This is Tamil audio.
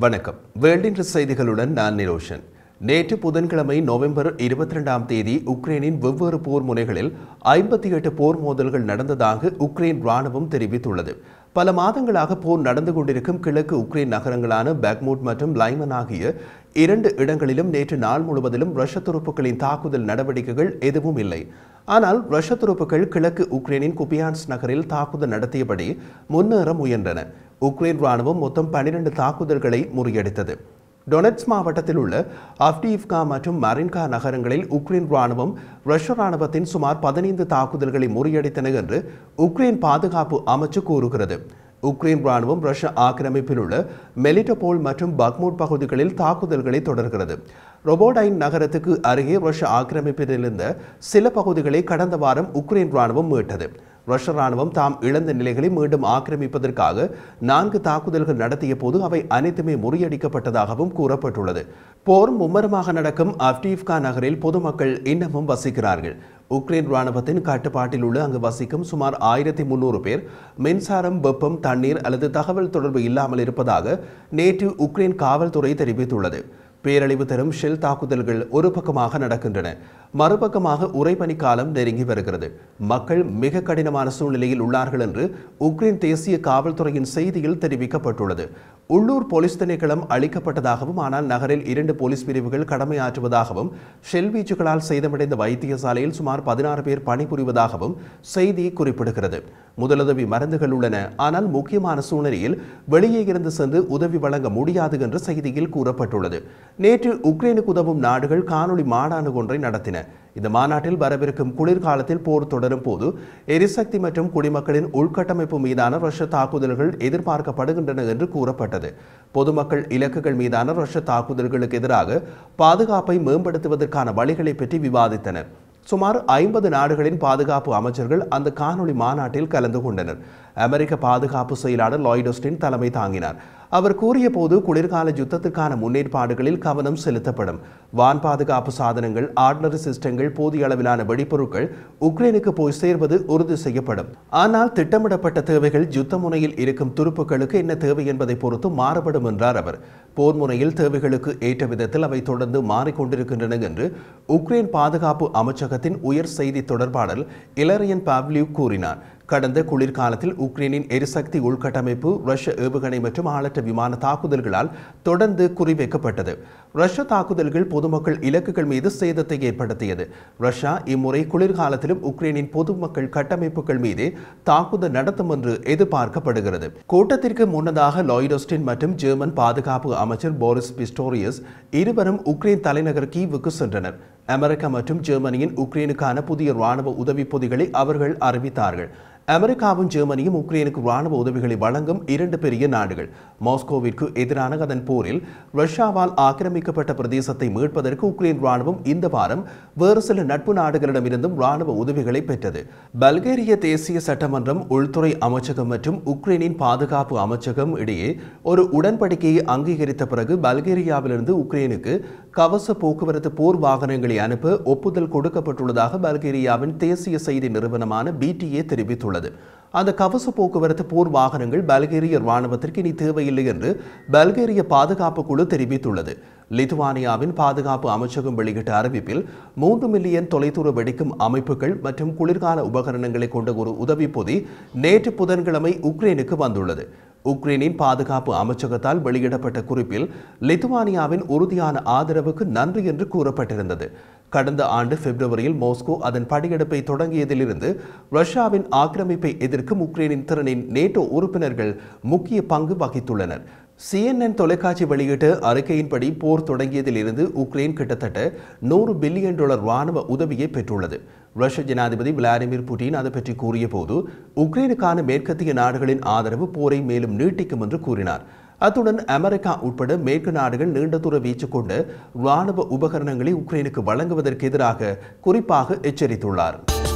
வணக்கம் வேல்டின் செய்திகளுடன் நான் நிரோஷன் நேற்று புதன்கிழமை நவம்பர் இருபத்தி ரெண்டாம் தேதி உக்ரைனின் வெவ்வேறு போர் முனைகளில் ஐம்பத்தி எட்டு போர் மோதல்கள் நடந்ததாக உக்ரைன் ராணுவம் தெரிவித்துள்ளது பல மாதங்களாக போர் நடந்து கொண்டிருக்கும் கிழக்கு உக்ரைன் நகரங்களான பேக்மூட் மற்றும் லைமன் ஆகிய இரண்டு இடங்களிலும் நேற்று நாள் முழுவதிலும் ரஷ்ய துருப்புக்களின் தாக்குதல் நடவடிக்கைகள் எதுவும் இல்லை ஆனால் ரஷ்ய துருப்புக்கள் கிழக்கு உக்ரைனின் குபியான்ஸ் நகரில் தாக்குதல் நடத்தியபடி முன்னேற முயன்றன உக்ரைன் ராணுவம் மொத்தம் பன்னிரண்டு தாக்குதல்களை முறியடித்தது டொனெட்ஸ் மாவட்டத்தில் உள்ள அப்டீவ்கா மற்றும் மரின்கா நகரங்களில் உக்ரைன் ராணுவம் ரஷ்ய ராணுவத்தின் சுமார் பதினைந்து தாக்குதல்களை முறியடித்தன என்று உக்ரைன் பாதுகாப்பு அமைச்சு கூறுகிறது உக்ரைன் ராணுவம் ரஷ்ய ஆக்கிரமிப்பில் உள்ள மெலிட்டபோல் மற்றும் பக்மூட் பகுதிகளில் தாக்குதல்களை தொடர்கிறது ரொபோடைன் நகரத்துக்கு அருகே ரஷ்ய ஆக்கிரமிப்பில் இருந்த சில பகுதிகளை கடந்த வாரம் உக்ரைன் ராணுவம் மீட்டது ரஷ்ய ராணுவம் தாம் இழந்த நிலைகளை மீண்டும் ஆக்கிரமிப்பதற்காக நான்கு தாக்குதல்கள் நடத்திய போது அவை அனைத்துமே முறியடிக்கப்பட்டதாகவும் கூறப்பட்டுள்ளது போர் மும்மரமாக நடக்கும் அப்டீவ்கா நகரில் பொதுமக்கள் இன்னமும் வசிக்கிறார்கள் உக்ரைன் ராணுவத்தின் கட்டுப்பாட்டில் உள்ள அங்கு வசிக்கும் சுமார் ஆயிரத்தி முன்னூறு பேர் மின்சாரம் வெப்பம் தண்ணீர் அல்லது தகவல் தொடர்பு இல்லாமல் இருப்பதாக நேற்று உக்ரைன் காவல்துறை தெரிவித்துள்ளது பேரழிவு தரும் ஷெல் தாக்குதல்கள் ஒரு பக்கமாக நடக்கின்றன மறுபக்கமாக உறைபனி காலம் நெருங்கி வருகிறது மக்கள் மிக கடினமான சூழ்நிலையில் உள்ளார்கள் என்று உக்ரைன் தேசிய காவல்துறையின் செய்தியில் தெரிவிக்கப்பட்டுள்ளது உள்ளூர் போலீஸ் திணைக்களம் அளிக்கப்பட்டதாகவும் ஆனால் நகரில் இரண்டு போலீஸ் பிரிவுகள் கடமையாற்றுவதாகவும் ஷெல் வீச்சுகளால் சேதமடைந்த வைத்தியசாலையில் சுமார் பதினாறு பேர் பணிபுரிவதாகவும் செய்தி குறிப்பிடுகிறது முதலுதவி மருந்துகள் உள்ளன ஆனால் முக்கியமான சூழ்நிலையில் வெளியே இருந்து சென்று உதவி வழங்க முடியாது என்று செய்தியில் கூறப்பட்டுள்ளது நேற்று உக்ரைனுக்கு உதவும் நாடுகள் காணொளி மாநாடு ஒன்றை நடத்தின இந்த மாநாட்டில் வரவிருக்கும் குளிர்காலத்தில் போர் தொடரும் போது எரிசக்தி மற்றும் குடிமக்களின் உள்கட்டமைப்பு மீதான ரஷ்ய தாக்குதல்கள் எதிர்பார்க்கப்படுகின்றன என்று கூறப்பட்டது பொதுமக்கள் இலக்குகள் மீதான ரஷ்ய தாக்குதல்களுக்கு எதிராக பாதுகாப்பை மேம்படுத்துவதற்கான வழிகளை பற்றி விவாதித்தனர் சுமார் ஐம்பது நாடுகளின் பாதுகாப்பு அமைச்சர்கள் அந்த காணொளி மாநாட்டில் கலந்து கொண்டனர் அமெரிக்க பாதுகாப்பு செயலாளர் லாய்டோஸ்டின் தலைமை தாங்கினார் அவர் கூறிய போது குளிர்கால யுத்தத்திற்கான முன்னேற்பாடுகளில் கவனம் செலுத்தப்படும் வான் பாதுகாப்பு சாதனங்கள் ஆர்டினரி சிஸ்டங்கள் போதிய அளவிலான வெடிப்பொருட்கள் உக்ரைனுக்கு போய் சேர்வது உறுதி செய்யப்படும் ஆனால் திட்டமிடப்பட்ட தேவைகள் யுத்த முனையில் இருக்கும் துருப்புக்களுக்கு என்ன தேவை என்பதை பொறுத்து மாறுபடும் என்றார் அவர் போர் முனையில் தேவைகளுக்கு ஏற்ற விதத்தில் அவை தொடர்ந்து மாறிக்கொண்டிருக்கின்றன என்று உக்ரைன் பாதுகாப்பு அமைச்சகத்தின் உயர் செய்தி தொடர்பாளர் இலரியன் பாவ்லிவ் கூறினார் கடந்த குளிர்காலத்தில் உக்ரைனின் எரிசக்தி உள்கட்டமைப்பு ரஷ்ய ஏவுகணை மற்றும் ஆளற்ற விமான தாக்குதல்களால் தொடர்ந்து குறிவைக்கப்பட்டது ரஷ்ய தாக்குதல்கள் பொதுமக்கள் இலக்குகள் மீது சேதத்தை ஏற்படுத்தியது ரஷ்யா இம்முறை குளிர்காலத்திலும் உக்ரைனின் பொதுமக்கள் கட்டமைப்புகள் மீதே தாக்குதல் நடத்தும் என்று எதிர்பார்க்கப்படுகிறது கூட்டத்திற்கு முன்னதாக லாய்டோஸ்டின் மற்றும் ஜெர்மன் பாதுகாப்பு அமைச்சர் போரிஸ் பிஸ்டோரியஸ் இருவரும் உக்ரைன் தலைநகர் கீவுக்கு சென்றனர் அமெரிக்கா மற்றும் ஜெர்மனியின் உக்ரைனுக்கான புதிய ராணுவ உதவி பொதிகளை அவர்கள் அறிவித்தார்கள் அமெரிக்காவும் ஜெர்மனியும் உக்ரைனுக்கு ராணுவ உதவிகளை வழங்கும் இரண்டு பெரிய நாடுகள் மாஸ்கோவிற்கு எதிரான அதன் போரில் ரஷ்யாவால் ஆக்கிரமிக்கப்பட்ட பிரதேசத்தை மீட்பதற்கு உக்ரைன் ராணுவம் இந்த வாரம் வேறு சில நட்பு நாடுகளிடமிருந்தும் ராணுவ உதவிகளை பெற்றது பல்கேரிய தேசிய சட்டமன்றம் உள்துறை அமைச்சகம் மற்றும் உக்ரைனின் பாதுகாப்பு அமைச்சகம் இடையே ஒரு உடன்படிக்கையை அங்கீகரித்த பிறகு பல்கேரியாவிலிருந்து உக்ரைனுக்கு கவச போக்குவரத்து போர் வாகனங்களை அனுப்ப ஒப்புதல் கொடுக்கப்பட்டுள்ளதாக பல்கேரியாவின் தேசிய செய்தி நிறுவனமான பிடிஏ தெரிவித்துள்ளது அந்த கவச போக்குவரத்து போர் வாகனங்கள் பல்கேரிய ராணுவத்திற்கு இனி தேவையில்லை என்று பல்கேரிய பாதுகாப்பு குழு தெரிவித்துள்ளது லிதுவானியாவின் பாதுகாப்பு அமைச்சகம் வெளியிட்ட அறிவிப்பில் மூன்று மில்லியன் தொலைதூர வெடிக்கும் அமைப்புகள் மற்றும் குளிர்கால உபகரணங்களை கொண்ட ஒரு உதவி பொதி நேற்று புதன்கிழமை உக்ரைனுக்கு வந்துள்ளது உக்ரைனின் பாதுகாப்பு அமைச்சகத்தால் வெளியிடப்பட்ட குறிப்பில் லித்துவானியாவின் உறுதியான ஆதரவுக்கு நன்றி என்று கூறப்பட்டிருந்தது கடந்த ஆண்டு பிப்ரவரியில் மாஸ்கோ அதன் படையெடுப்பை தொடங்கியதிலிருந்து ரஷ்யாவின் ஆக்கிரமிப்பை எதிர்க்கும் உக்ரைனின் திறனின் நேட்டோ உறுப்பினர்கள் முக்கிய பங்கு வகித்துள்ளனர் சிஎன்என் தொலைக்காட்சி வெளியிட்ட அறிக்கையின்படி போர் தொடங்கியதிலிருந்து உக்ரைன் கிட்டத்தட்ட நூறு பில்லியன் டாலர் ராணுவ உதவியை பெற்றுள்ளது ரஷ்ய ஜனாதிபதி விளாடிமிர் புட்டின் அதை பற்றி கூறிய போது உக்ரைனுக்கான மேற்கத்திய நாடுகளின் ஆதரவு போரை மேலும் நீட்டிக்கும் என்று கூறினார் அத்துடன் அமெரிக்கா உட்பட மேற்கு நாடுகள் நீண்ட தூர வீச்சு கொண்ட ராணுவ உபகரணங்களை உக்ரைனுக்கு வழங்குவதற்கு எதிராக குறிப்பாக எச்சரித்துள்ளார்